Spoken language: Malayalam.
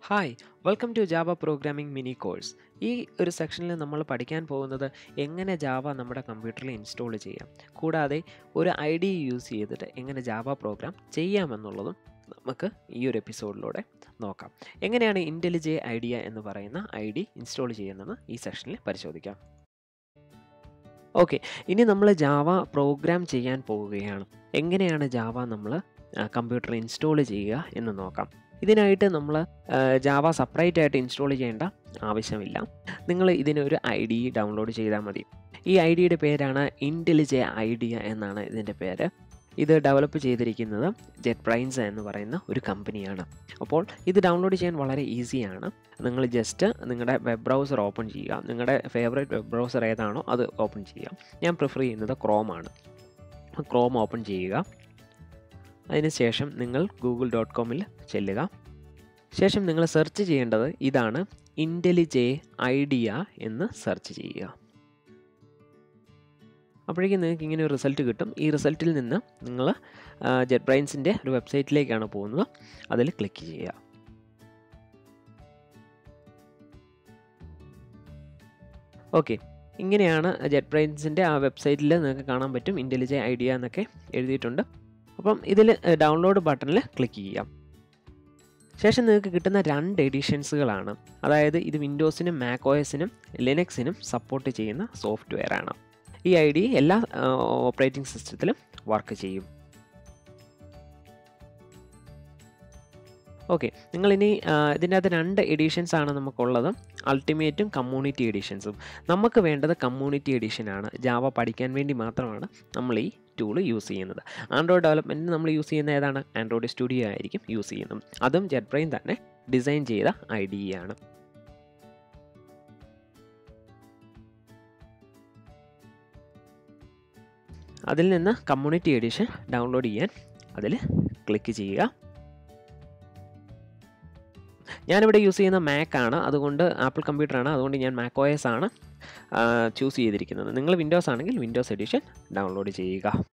hi welcome to Java programming mini course ഈ ഒരു സെക്ഷനിൽ നമ്മൾ പഠിക്കാൻ പോകുന്നത് എങ്ങനെ ജാവ നമ്മുടെ കമ്പ്യൂട്ടറിൽ ഇൻസ്റ്റാൾ ചെയ്യാം കൂടാതെ ഒരു ഐ ഡി യൂസ് ചെയ്തിട്ട് എങ്ങനെ ജാവ പ്രോഗ്രാം ചെയ്യാമെന്നുള്ളതും നമുക്ക് ഈ ഒരു എപ്പിസോഡിലൂടെ നോക്കാം എങ്ങനെയാണ് ഇൻ്റലിജെ ഐഡിയ എന്ന് പറയുന്ന ഐ ഡി ഇൻസ്റ്റാൾ ചെയ്യുന്നത് ഈ സെക്ഷനിൽ പരിശോധിക്കാം ഓക്കെ ഇനി നമ്മൾ ജാവ പ്രോഗ്രാം ചെയ്യാൻ പോവുകയാണ് എങ്ങനെയാണ് ജാവ നമ്മൾ കമ്പ്യൂട്ടറിൽ ഇൻസ്റ്റാൾ ചെയ്യുക എന്ന് നോക്കാം ഇതിനായിട്ട് നമ്മൾ ജാവ സെപ്പറേറ്റ് ആയിട്ട് ഇൻസ്റ്റാൾ ചെയ്യേണ്ട ആവശ്യമില്ല നിങ്ങൾ ഇതിനൊരു ഐ ഡി ഡൗൺലോഡ് ചെയ്താൽ മതി ഈ ഐ ഡിയുടെ പേരാണ് ഇൻ്റലിജെ ഐഡിയ എന്നാണ് ഇതിൻ്റെ പേര് ഇത് ഡെവലപ്പ് ചെയ്തിരിക്കുന്നത് ജെറ്റ് ബ്രൈൻസ് എന്ന് പറയുന്ന ഒരു കമ്പനിയാണ് അപ്പോൾ ഇത് ഡൗൺലോഡ് ചെയ്യാൻ വളരെ ഈസിയാണ് നിങ്ങൾ ജസ്റ്റ് നിങ്ങളുടെ വെബ് ബ്രൗസർ ഓപ്പൺ ചെയ്യുക നിങ്ങളുടെ ഫേവറേറ്റ് വെബ് ബ്രൗസർ ഏതാണോ അത് ഓപ്പൺ ചെയ്യുക ഞാൻ പ്രിഫർ ചെയ്യുന്നത് ക്രോമാണ് ക്രോം ഓപ്പൺ ചെയ്യുക അതിനുശേഷം നിങ്ങൾ ഗൂഗിൾ ഡോട്ട് കോമിൽ ചെല്ലുക ശേഷം നിങ്ങൾ സെർച്ച് ചെയ്യേണ്ടത് ഇതാണ് ഇൻ്റലിജെ ഐഡിയ എന്ന് സെർച്ച് ചെയ്യുക അപ്പോഴേക്കും നിങ്ങൾക്ക് ഇങ്ങനെ ഒരു റിസൾട്ട് കിട്ടും ഈ റിസൾട്ടിൽ നിന്ന് നിങ്ങൾ ജെറ്റ് ബ്രൈൻസിൻ്റെ ഒരു വെബ്സൈറ്റിലേക്കാണ് പോകുന്നത് അതിൽ ക്ലിക്ക് ചെയ്യുക ഓക്കെ ഇങ്ങനെയാണ് ജെറ്റ് ബ്രൈൻസിൻ്റെ ആ വെബ്സൈറ്റിൽ നിങ്ങൾക്ക് കാണാൻ പറ്റും ഇൻ്റലിജെ ഐഡിയ എന്നൊക്കെ എഴുതിയിട്ടുണ്ട് അപ്പം ഇതിൽ ഡൗൺലോഡ് ബട്ടണിൽ ക്ലിക്ക് ചെയ്യാം ശേഷം നിങ്ങൾക്ക് കിട്ടുന്ന രണ്ട് എഡിഷൻസുകളാണ് അതായത് ഇത് വിൻഡോസിനും മാക് ഒ എസിനും ലിനക്സിനും സപ്പോർട്ട് ചെയ്യുന്ന സോഫ്റ്റ്വെയർ ആണ് ഈ ഐ ഡി എല്ലാ ഓപ്പറേറ്റിംഗ് സിസ്റ്റത്തിലും വർക്ക് ചെയ്യും ഓക്കെ നിങ്ങളിനി ഇതിൻ്റെ അകത്ത് രണ്ട് എഡിഷൻസ് ആണ് നമുക്കുള്ളത് അൾട്ടിമേറ്റും കമ്മ്യൂണിറ്റി എഡിഷൻസും നമുക്ക് വേണ്ടത് കമ്മ്യൂണിറ്റി എഡിഷനാണ് ജാവ പഠിക്കാൻ വേണ്ടി മാത്രമാണ് നമ്മൾ ഈ ടൂൾ യൂസ് ചെയ്യുന്നത് ആൻഡ്രോയിഡ് ഡെവലപ്മെൻറ്റിന് നമ്മൾ യൂസ് ചെയ്യുന്ന ഏതാണ് ആൻഡ്രോയിഡ് സ്റ്റുഡിയോ ആയിരിക്കും യൂസ് ചെയ്യുന്നത് അതും ജെറ്റ് ബ്രെയിൻ തന്നെ ഡിസൈൻ ചെയ്ത ഐ ഡി ആണ് അതിൽ നിന്ന് കമ്മ്യൂണിറ്റി എഡിഷൻ ഡൗൺലോഡ് ചെയ്യാൻ അതിൽ ക്ലിക്ക് ചെയ്യുക ഞാനിവിടെ യൂസ് ചെയ്യുന്ന മാക്ക് ആണ് അതുകൊണ്ട് ആപ്പിൾ കമ്പ്യൂട്ടറാണ് അതുകൊണ്ട് ഞാൻ മാക് ഒ എസ് ആണ് ചൂസ് ചെയ്തിരിക്കുന്നത് നിങ്ങൾ വിൻഡോസ് ആണെങ്കിൽ വിൻഡോസ് എഡിഷൻ ഡൗൺലോഡ് ചെയ്യുക